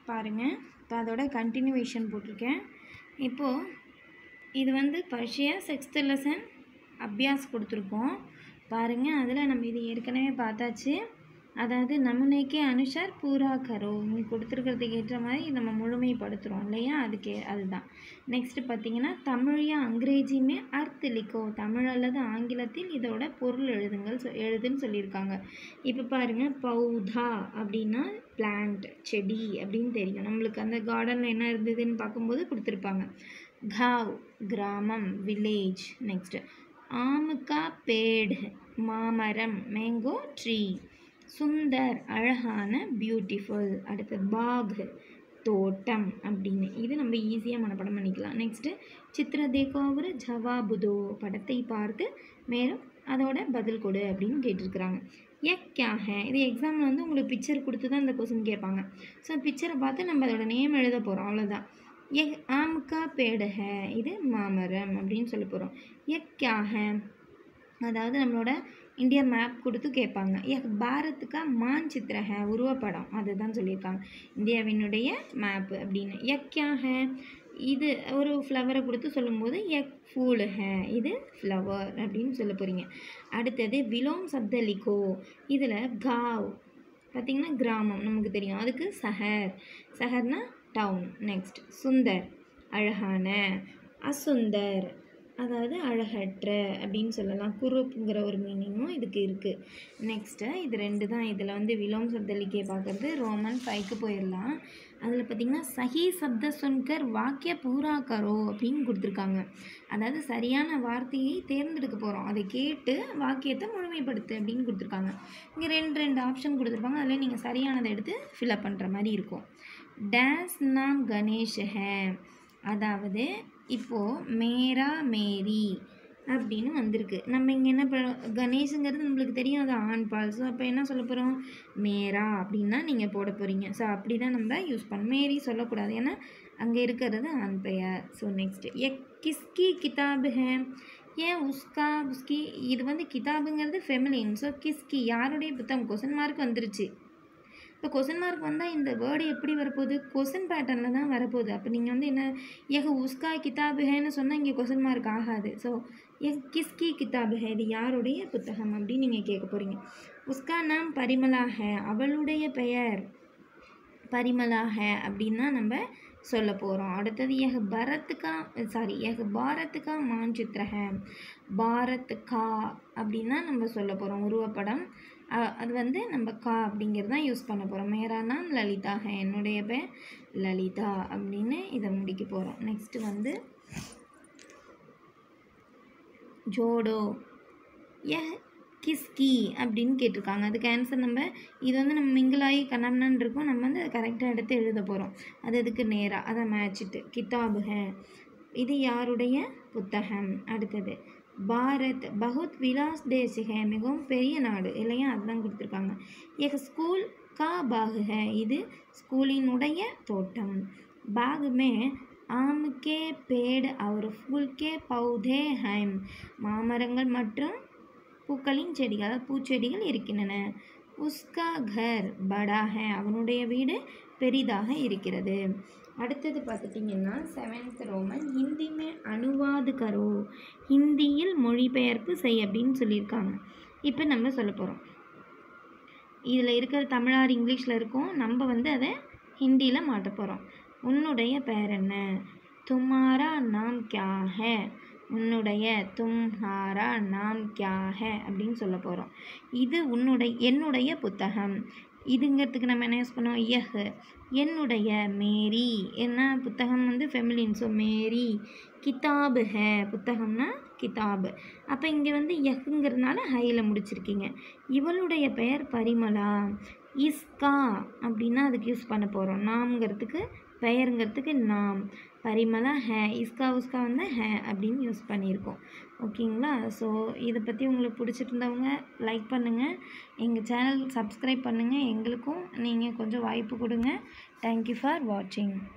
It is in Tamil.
பாருங்கள் இப்போ அதோட கண்டினியூவேஷன் போட்டிருக்கேன் இப்போது இது வந்து பர்ஷியா சிக்ஸ்த்து லெசன் அபியாஸ் கொடுத்துருக்கோம் பாருங்கள் அதில் நம்ம இது ஏற்கனவே பார்த்தாச்சு அதாவது நமனேக்கே அனுஷார் பூரா கரோ இங்கே கொடுத்துருக்கிறதுக்கு ஏற்ற மாதிரி நம்ம முழுமைப்படுத்துகிறோம் இல்லையா அதுக்கு அதுதான் நெக்ஸ்ட் பார்த்தீங்கன்னா தமிழையா அங்கிரேஜியுமே அர்த் லிக்கோ தமிழ் அல்லது ஆங்கிலத்தில் இதோட பொருள் எழுதுங்கள் சொ- எழுதுன்னு சொல்லியிருக்காங்க இப்போ பாருங்கள் பௌதா அப்படின்னா பிளான்ட் செடி அப்படின்னு தெரியும் நம்மளுக்கு அந்த கார்டனில் என்ன இருந்ததுன்னு பார்க்கும்போது கொடுத்துருப்பாங்க घाव கிராமம் வில்லேஜ் நெக்ஸ்ட் ஆமுக்கா பேடு மாமரம் மேங்கோ ட்ரீ சுந்தர் அழகான பியூட்டிஃபுல் அடுத்து பாக் தோட்டம் அப்படின்னு இது நம்ம ஈஸியாக மனப்பாடம் பண்ணிக்கலாம் நெக்ஸ்ட்டு சித்திர தேக்கோவர் ஜவாபுதோ படத்தை பார்த்து மேலும் அதோட பதில் கொடு அப்படின்னு கேட்டிருக்கிறாங்க எக்காக இது எக்ஸாமில் வந்து உங்களுக்கு பிக்சர் கொடுத்து தான் இந்த கொஸ்டின் கேட்பாங்க ஸோ பிக்சரை பார்த்து நம்ம அதோட நேம் எழுத போகிறோம் அவ்வளோதான் எக் ஆம்கா பேடக இது மாமரம் அப்படின்னு சொல்ல போகிறோம் எக்காக அதாவது நம்மளோட இந்தியா மேப் கொடுத்து கேட்பாங்க எக் பாரத்துக்கா மான்சித்திரக உருவப்படம் அதுதான் சொல்லியிருக்காங்க இந்தியாவினுடைய மேப்பு அப்படின்னு எக்காக இது ஒரு ஃப்ளவரை கொடுத்து சொல்லும்போது எக் ஃபூலுக இது ஃப்ளவர் அப்படின்னு சொல்ல போகிறீங்க அடுத்தது விலோம் சப்தலிகோ இதில் காவ் பார்த்திங்கன்னா கிராமம் நமக்கு தெரியும் அதுக்கு சஹர் சஹர்னா டவுன் நெக்ஸ்ட் சுந்தர் அழகான அசுந்தர் அதாவது அழகற்ற அப்படின்னு சொல்லலாம் குரூப்புங்கிற ஒரு மீனிங்கும் இதுக்கு இருக்குது நெக்ஸ்ட்டு இது ரெண்டு தான் இதில் வந்து விலோம் சப்தலிக்கே பார்க்குறது ரோமன் ஃபைவ்க்கு போயிடலாம் அதில் பார்த்திங்கன்னா சஹி சப்த சுன்கர் வாக்கிய பூரா கரோ அப்படின்னு கொடுத்துருக்காங்க அதாவது சரியான வார்த்தையை தேர்ந்தெடுக்க போகிறோம் அதை கேட்டு வாக்கியத்தை முழுமைப்படுத்து அப்படின்னு கொடுத்துருக்காங்க இங்கே ரெண்டு ரெண்டு ஆப்ஷன் கொடுத்துருப்பாங்க அதில் நீங்கள் சரியானதை எடுத்து ஃபில்அப் பண்ணுற மாதிரி இருக்கும் டேஸ் நாம் கணேஷ் ஹே அதாவது இப்போது மேரா மேரி அப்படின்னு வந்திருக்கு நம்ம இங்கே என்ன பண்ண கணேஷுங்கிறது நம்மளுக்கு தெரியும் அது ஆண் பால் ஸோ அப்போ என்ன சொல்ல போகிறோம் மேரா அப்படின்னா நீங்கள் போட போகிறீங்க ஸோ அப்படி தான் நம்ம யூஸ் பண்ண மேரி சொல்லக்கூடாது ஏன்னா அங்கே இருக்கிறது ஆண் பெயர் ஸோ நெக்ஸ்ட் எ கிஸ்கி கிதாப் ஹே ஏன் உஸ்கா உஸ்கி இது வந்து கிதாபுங்கிறது ஃபெமிலின் ஸோ கிஸ்கி யாருடைய புத்தகம் கொஸ்டின் மார்க் வந்துருச்சு இப்போ கொஸ்டின் மார்க் வந்தால் இந்த வேர்டு எப்படி வரப்போகுது கொஸ்டின் பேட்டர்னில் தான் வரப்போகுது அப்போ நீங்கள் வந்து என்ன ஏக உஸ்கா கிதாபு ஹேன்னு சொன்னால் இங்கே கொஸ்டின் மார்க் ஆகாது ஸோ ஏ கிஸ்கி கிதாபு ஹே இது யாருடைய புத்தகம் அப்படின்னு நீங்கள் கேட்க போகிறீங்க உஸ்கா நாம் பரிமலா ஹே அவளுடைய பெயர் பரிமலா ஹே அப்படின்னா நம்ம சொல்ல போகிறோம் அடுத்தது ஏக பரத்துக்கா சாரி ஏக பாரத்துக்கா மான்சித்திர ஹே பாரத் கா அப்படின்னா நம்ம சொல்ல போகிறோம் உருவப்படம் அ- அது வந்து நம்ம கா அப்படிங்கிறது தான் யூஸ் பண்ண போகிறோம் மேரா நாம் லலிதா ஹே என்னுடைய பேர் லலிதா அப்படின்னு இதை முடிக்க போகிறோம் நெக்ஸ்ட்டு வந்து ஜோடோ ஏ கிஸ்கி அப்படின்னு கேட்டிருக்காங்க அதுக்கு ஆன்சர் நம்ம இது வந்து நம்ம மிங்கிளாகி கண்ணம்னு இருக்கும் நம்ம வந்து அதை கரெக்டாக எடுத்து எழுத போகிறோம் அது அதுக்கு நேராக அதை மேட்சிட்டு கிதாபு ஹே இது யாருடைய புத்தகம் அடுத்தது பாரத் பகுத் விலாஸ் தேசி ஹே மிகவும் பெரிய நாடு இல்லையா அதுதான் கொடுத்துருக்காங்க ஏக ஸ்கூல் கா பாகு ஹே இது ஸ்கூலினுடைய தோட்டம் பாக் மே ஆம் கே பேடு அவர் ஃபூல் கே பௌதே ஹைம் மாமரங்கள் மற்றும் பூக்களின் செடிகள் அதாவது பூச்செடிகள் இருக்கின்றன உஸ்கா கர் படா ஹே அவனுடைய வீடு பெரிதாக இருக்கிறது அடுத்தது பார்த்துட்டிங்கன்னா செவன்த் ரோமன் ஹிந்தி மே அனுவாது கரோ ஹிந்தியில் மொழிபெயர்ப்பு செய் அப்படின்னு சொல்லியிருக்காங்க இப்போ நம்ம சொல்ல போகிறோம் இதில் இருக்கிற தமிழார் இங்கிலீஷில் இருக்கும் நம்ம வந்து அதை ஹிந்தியில் மாட்ட போகிறோம் உன்னுடைய பெயர் என்ன துமாரா நாம் கியா ஹே உன்னுடைய தும்ஹாரா நாம் கியா ஹே அப்படின்னு சொல்ல போகிறோம் இது உன்னுடைய என்னுடைய புத்தகம் இதுங்கிறதுக்கு நம்ம என்ன யூஸ் பண்ணுவோம் யஹ் என்னுடைய மேரி என்ன புத்தகம் வந்து ஃபெமிலின் ஸோ மேரி கிதாபு ஹே புத்தகம்னா கிதாபு அப்போ இங்கே வந்து யஹ்ங்கிறதுனால ஹையில் முடிச்சிருக்கீங்க இவளுடைய பெயர் பரிமளா இஸ்கா அப்படின்னா அதுக்கு யூஸ் பண்ண போகிறோம் நாம்ங்கிறதுக்கு பெயருங்கிறதுக்கு நாம் பரிமளா ஹே இஸ்கா உஸ்கா வந்து ஹே அப்படின்னு யூஸ் பண்ணியிருக்கோம் ஓகேங்களா ஸோ இதை பற்றி உங்களுக்கு பிடிச்சிருந்தவங்க லைக் பண்ணுங்கள் எங்கள் சேனல் சப்ஸ்கிரைப் பண்ணுங்கள் எங்களுக்கும் நீங்கள் கொஞ்சம் வாய்ப்பு கொடுங்க தேங்க்யூ ஃபார் வாட்சிங்